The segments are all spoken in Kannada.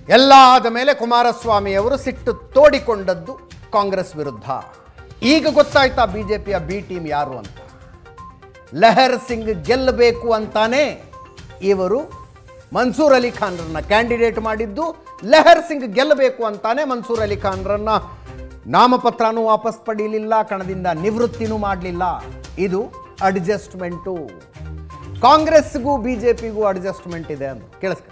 ಎಲ್ಲ ಆದ ಮೇಲೆ ಕುಮಾರಸ್ವಾಮಿಯವರು ಸಿಟ್ಟು ತೋಡಿಕೊಂಡದ್ದು ಕಾಂಗ್ರೆಸ್ ವಿರುದ್ಧ ಈಗ ಗೊತ್ತಾಯ್ತಾ ಬಿ ಜೆ ಪಿಯ ಬಿ ಟೀಮ್ ಯಾರು ಅಂತ ಲೆಹರ್ ಸಿಂಗ್ ಗೆಲ್ಲಬೇಕು ಅಂತಾನೆ ಇವರು ಮನ್ಸೂರ್ ಅಲಿ ಖಾನ್ರನ್ನ ಕ್ಯಾಂಡಿಡೇಟ್ ಮಾಡಿದ್ದು ಲೆಹರ್ ಸಿಂಗ್ ಗೆಲ್ಲಬೇಕು ಅಂತಾನೆ ಮನ್ಸೂರ್ ಅಲಿ ಖಾನ್ರನ್ನ ನಾಮಪತ್ರನೂ ವಾಪಸ್ ಪಡೀಲಿಲ್ಲ ಕಣದಿಂದ ನಿವೃತ್ತಿನೂ ಮಾಡಲಿಲ್ಲ ಇದು ಅಡ್ಜಸ್ಟ್ಮೆಂಟು ಕಾಂಗ್ರೆಸ್ಗೂ ಬಿ ಜೆ ಪಿಗೂ ಅಡ್ಜಸ್ಟ್ಮೆಂಟ್ ಇದೆ ಅಂತ ಕೇಳಿಸ್ಕೊಳ್ಳಿ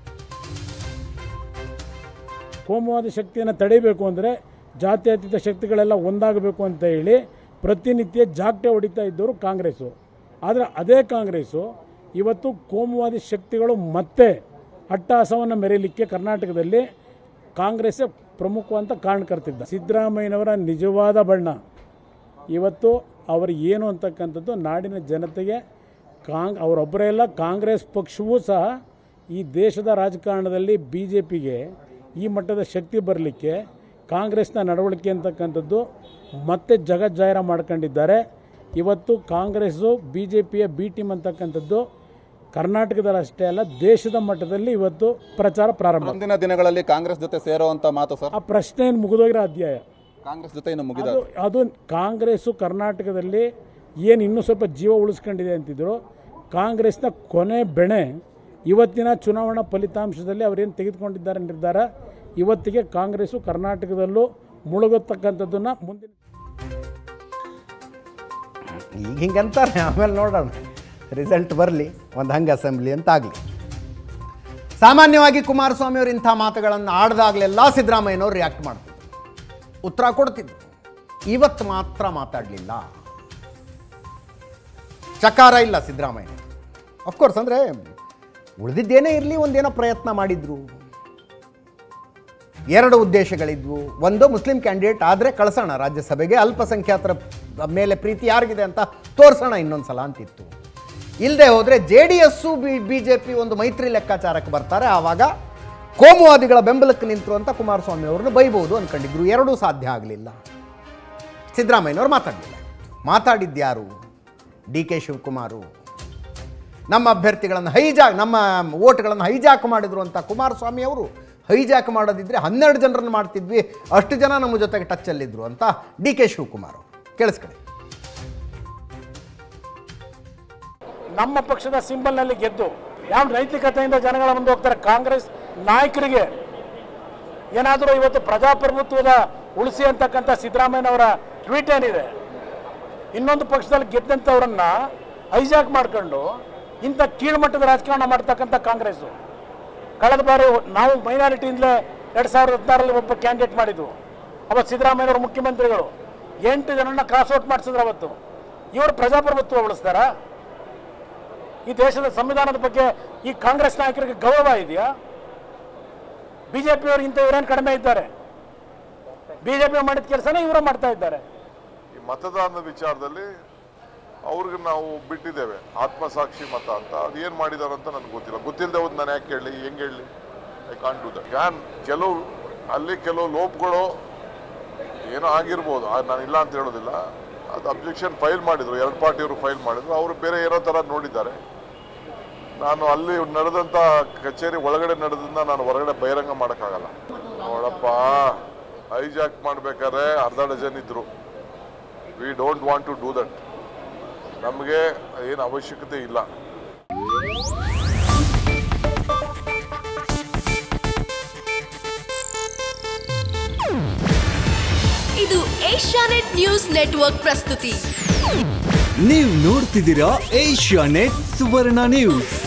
ಕೋಮುವಾದ ಶಕ್ತಿಯನ್ನು ತಡೆಯಬೇಕು ಅಂದರೆ ಜಾತ್ಯತೀತ ಶಕ್ತಿಗಳೆಲ್ಲ ಒಂದಾಗಬೇಕು ಅಂತ ಹೇಳಿ ಪ್ರತಿನಿತ್ಯ ಜಾಗಟೆ ಹೊಡಿತಾ ಇದ್ದವರು ಕಾಂಗ್ರೆಸ್ಸು ಆದರೆ ಅದೇ ಕಾಂಗ್ರೆಸ್ಸು ಇವತ್ತು ಕೋಮುವಾದಿ ಶಕ್ತಿಗಳು ಮತ್ತೆ ಅಟ್ಟಹಾಸವನ್ನು ಮೆರೆಯಲಿಕ್ಕೆ ಕರ್ನಾಟಕದಲ್ಲಿ ಕಾಂಗ್ರೆಸ್ಸೇ ಪ್ರಮುಖವಂತ ಕಾರಣಕರ್ತಿದ್ದ ಸಿದ್ದರಾಮಯ್ಯನವರ ನಿಜವಾದ ಬಣ್ಣ ಇವತ್ತು ಅವರು ಏನು ಅಂತಕ್ಕಂಥದ್ದು ನಾಡಿನ ಜನತೆಗೆ ಕಾಂಗ್ ಅವರೊಬ್ಬರೇ ಎಲ್ಲ ಕಾಂಗ್ರೆಸ್ ಪಕ್ಷವೂ ಸಹ ಈ ದೇಶದ ರಾಜಕಾರಣದಲ್ಲಿ ಬಿ ಜೆ ಪಿಗೆ ಈ ಮಟ್ಟದ ಶಕ್ತಿ ಬರಲಿಕ್ಕೆ ಕಾಂಗ್ರೆಸ್ನ ನಡವಳಿಕೆ ಅಂತಕ್ಕಂಥದ್ದು ಮತ್ತೆ ಜಗಜ್ಜಾಹಿರ ಮಾಡ್ಕೊಂಡಿದ್ದಾರೆ ಇವತ್ತು ಕಾಂಗ್ರೆಸ್ಸು ಬಿ ಜೆ ಪಿಯ ಬಿ ಟೀಮ್ ಅಂತಕ್ಕಂಥದ್ದು ಕರ್ನಾಟಕದಲ್ಲಿ ಅಷ್ಟೇ ಅಲ್ಲ ದೇಶದ ಮಟ್ಟದಲ್ಲಿ ಇವತ್ತು ಪ್ರಚಾರ ಪ್ರಾರಂಭ ಮುಂದಿನ ದಿನಗಳಲ್ಲಿ ಕಾಂಗ್ರೆಸ್ ಜೊತೆ ಸೇರುವಂತ ಮಾತು ಸರ್ ಆ ಪ್ರಶ್ನೆ ಏನು ಮುಗಿದೋಗಿರೋ ಅಧ್ಯಾಯ ಕಾಂಗ್ರೆಸ್ ಜೊತೆ ಇನ್ನು ಮುಗಿದ ಅದು ಅದು ಕಾಂಗ್ರೆಸ್ಸು ಕರ್ನಾಟಕದಲ್ಲಿ ಏನು ಇನ್ನೂ ಸ್ವಲ್ಪ ಜೀವ ಉಳಿಸ್ಕೊಂಡಿದೆ ಅಂತಿದ್ರು ಕಾಂಗ್ರೆಸ್ನ ಕೊನೆ ಬೆಣೆ ಇವತ್ತಿನ ಚುನಾವಣಾ ಫಲಿತಾಂಶದಲ್ಲಿ ಅವರೇನು ತೆಗೆದುಕೊಂಡಿದ್ದಾರೆ ನಿರ್ಧಾರ ಇವತ್ತಿಗೆ ಕಾಂಗ್ರೆಸ್ಸು ಕರ್ನಾಟಕದಲ್ಲೂ ಮುಳುಗತಕ್ಕಂಥದ್ದನ್ನು ಮುಂದಿನ ಈಗ ಹಿಂಗಂತಾರೆ ಆಮೇಲೆ ನೋಡೋಣ ರಿಸಲ್ಟ್ ಬರಲಿ ಒಂದು ಹಂಗೆ ಅಸೆಂಬ್ಲಿ ಅಂತ ಆಗಲಿ ಸಾಮಾನ್ಯವಾಗಿ ಕುಮಾರಸ್ವಾಮಿ ಅವರು ಇಂಥ ಮಾತುಗಳನ್ನು ಆಡ್ದಾಗಲೆಲ್ಲ ಸಿದ್ದರಾಮಯ್ಯನವ್ರು ರಿಯಾಕ್ಟ್ ಮಾಡ್ತಿದ್ರು ಉತ್ತರ ಕೊಡ್ತಿದ್ರು ಇವತ್ತು ಮಾತ್ರ ಮಾತಾಡಲಿಲ್ಲ ಚಕಾರ ಇಲ್ಲ ಸಿದ್ದರಾಮಯ್ಯ ಅಫ್ಕೋರ್ಸ್ ಅಂದರೆ ಉಳಿದಿದ್ದೇನೇ ಇರಲಿ ಒಂದೇನೋ ಪ್ರಯತ್ನ ಮಾಡಿದ್ರು ಎರಡು ಉದ್ದೇಶಗಳಿದ್ವು ಒಂದು ಮುಸ್ಲಿಂ ಕ್ಯಾಂಡಿಡೇಟ್ ಆದರೆ ಕಳಿಸೋಣ ರಾಜ್ಯಸಭೆಗೆ ಅಲ್ಪಸಂಖ್ಯಾತರ ಮೇಲೆ ಪ್ರೀತಿ ಯಾರಿಗಿದೆ ಅಂತ ತೋರಿಸೋಣ ಇನ್ನೊಂದು ಸಲ ಅಂತಿತ್ತು ಇಲ್ಲದೆ ಹೋದರೆ J D S B B J P ಒಂದು ಮೈತ್ರಿ ಲೆಕ್ಕಾಚಾರಕ್ಕೆ ಬರ್ತಾರೆ ಆವಾಗ ಕೋಮುವಾದಿಗಳ ಬೆಂಬಲಕ್ಕೆ ನಿಂತರು ಅಂತ ಕುಮಾರಸ್ವಾಮಿ ಅವ್ರನ್ನ ಬೈಬೋದು ಅಂದ್ಕೊಂಡಿದ್ರು ಎರಡೂ ಸಾಧ್ಯ ಆಗಲಿಲ್ಲ ಸಿದ್ದರಾಮಯ್ಯನವ್ರು ಮಾತಾಡಲಿಲ್ಲ ಮಾತಾಡಿದ್ಯಾರು ಡಿ ಕೆ ಶಿವಕುಮಾರು ನಮ್ಮ ಅಭ್ಯರ್ಥಿಗಳನ್ನು ಹೈಜಾಕ್ ನಮ್ಮ ಓಟ್ಗಳನ್ನು ಹೈಜಾಕ್ ಮಾಡಿದ್ರು ಅಂತ ಕುಮಾರಸ್ವಾಮಿ ಅವರು ಹೈಜಾಕ್ ಮಾಡೋದಿದ್ರೆ ಹನ್ನೆರಡು ಜನರನ್ನು ಮಾಡ್ತಿದ್ವಿ ಅಷ್ಟು ಜನ ನಮ್ಮ ಜೊತೆಗೆ ಟಚ್ಚಲ್ಲಿದ್ದರು ಅಂತ ಡಿ ಕೆ ಶಿವಕುಮಾರ್ ಅವರು ಕೇಳಿಸ್ಕೊಳ್ಳಿ ನಮ್ಮ ಪಕ್ಷದ ಸಿಂಬಲ್ನಲ್ಲಿ ಗೆದ್ದು ಯಾವ ನೈತಿಕತೆಯಿಂದ ಜನಗಳ ಮುಂದೆ ಹೋಗ್ತಾರೆ ಕಾಂಗ್ರೆಸ್ ನಾಯಕರಿಗೆ ಏನಾದರೂ ಇವತ್ತು ಪ್ರಜಾಪ್ರಭುತ್ವದ ಉಳಿಸಿ ಅಂತಕ್ಕಂಥ ಸಿದ್ದರಾಮಯ್ಯನವರ ಟ್ವೀಟ್ ಏನಿದೆ ಇನ್ನೊಂದು ಪಕ್ಷದಲ್ಲಿ ಗೆದ್ದಂಥವ್ರನ್ನ ಹೈಜಾಕ್ ಮಾಡ್ಕೊಂಡು ಇಂಥ ಕೀಳ್ಮಟ್ಟದ ರಾಜಕಾರಣ ಮಾಡ್ತಕ್ಕಂಥ ಕಾಂಗ್ರೆಸ್ಸು ಕಳೆದ ಬಾರಿ ನಾವು ಮೈನಾರಿಟಿಯಿಂದಲೇ ಎರಡು ಸಾವಿರದ ಹದಿನಾರರಲ್ಲಿ ಒಬ್ಬ ಕ್ಯಾಂಡಿಡೇಟ್ ಮಾಡಿದ್ವು ಅವತ್ತು ಸಿದ್ದರಾಮಯ್ಯನವರು ಮುಖ್ಯಮಂತ್ರಿಗಳು ಎಂಟು ಜನರನ್ನ ಕ್ರಾಸ್ ಔಟ್ ಮಾಡಿಸಿದ್ರು ಅವತ್ತು ಇವರು ಪ್ರಜಾಪ್ರಭುತ್ವ ಉಳಿಸ್ತಾರಾ ಈ ದೇಶದ ಸಂವಿಧಾನದ ಬಗ್ಗೆ ಈ ಕಾಂಗ್ರೆಸ್ ನಾಯಕರಿಗೆ ಗೌರವ ಇದೆಯಾ ಬಿಜೆಪಿಯವರು ಇಂಥ ಇವರೇನು ಕಡಿಮೆ ಇದ್ದಾರೆ ಬಿಜೆಪಿ ಮಾಡಿದ ಕೆಲಸನೇ ಇವರು ಮಾಡ್ತಾ ಇದ್ದಾರೆ ಈ ಮತದಾನದ ವಿಚಾರದಲ್ಲಿ ಅವ್ರಿಗೆ ನಾವು ಬಿಟ್ಟಿದ್ದೇವೆ ಆತ್ಮಸಾಕ್ಷಿ ಮತ ಅಂತ ಅದು ಏನು ಮಾಡಿದಾರೆ ಅಂತ ನನಗೆ ಗೊತ್ತಿಲ್ಲ ಗೊತ್ತಿಲ್ಲದೆ ಹೋದ್ ನಾನು ಯಾಕೆ ಹೇಳಿ ಹೆಂಗೆ ಹೇಳಿ ಐ ಕಾಂಟ್ ಡೂ ದಟ್ ಯಾನ್ ಕೆಲವು ಅಲ್ಲಿ ಕೆಲವು ಲೋಪಗಳು ಏನೋ ಆಗಿರ್ಬೋದು ಆ- ನಾನು ಇಲ್ಲ ಅಂತ ಹೇಳೋದಿಲ್ಲ ಅದು ಅಬ್ಜೆಕ್ಷನ್ ಫೈಲ್ ಮಾಡಿದ್ರು ಎರಡು ಪಾರ್ಟಿಯವರು ಫೈಲ್ ಮಾಡಿದ್ರು ಅವರು ಬೇರೆ ಏನೋ ಥರ ನೋಡಿದ್ದಾರೆ ನಾನು ಅಲ್ಲಿ ನಡೆದಂಥ ಕಚೇರಿ ಒಳಗಡೆ ನಡೆದನ್ನ ನಾನು ಹೊರಗಡೆ ಬಹಿರಂಗ ಮಾಡೋಕ್ಕಾಗಲ್ಲ ನೋಡಪ್ಪ ಹೈಜಾಕ್ ಮಾಡ್ಬೇಕಾದ್ರೆ ಅರ್ಧ ಡಜನ್ ಇದ್ರು we don't want to do that ನಮಗೆ ಏನು ಅವಶ್ಯಕತೆ ಇಲ್ಲ ಇದು ಏಷ್ಯಾನೆಟ್ ನ್ಯೂಸ್ ನೆಟ್ವರ್ಕ್ ಪ್ರಸ್ತುತಿ ನೀವು ನೋಡ್ತಿದ್ದೀರಾ ಏಷ್ಯಾ ನೆಟ್ ಸುವರ್ಣ ನ್ಯೂಸ್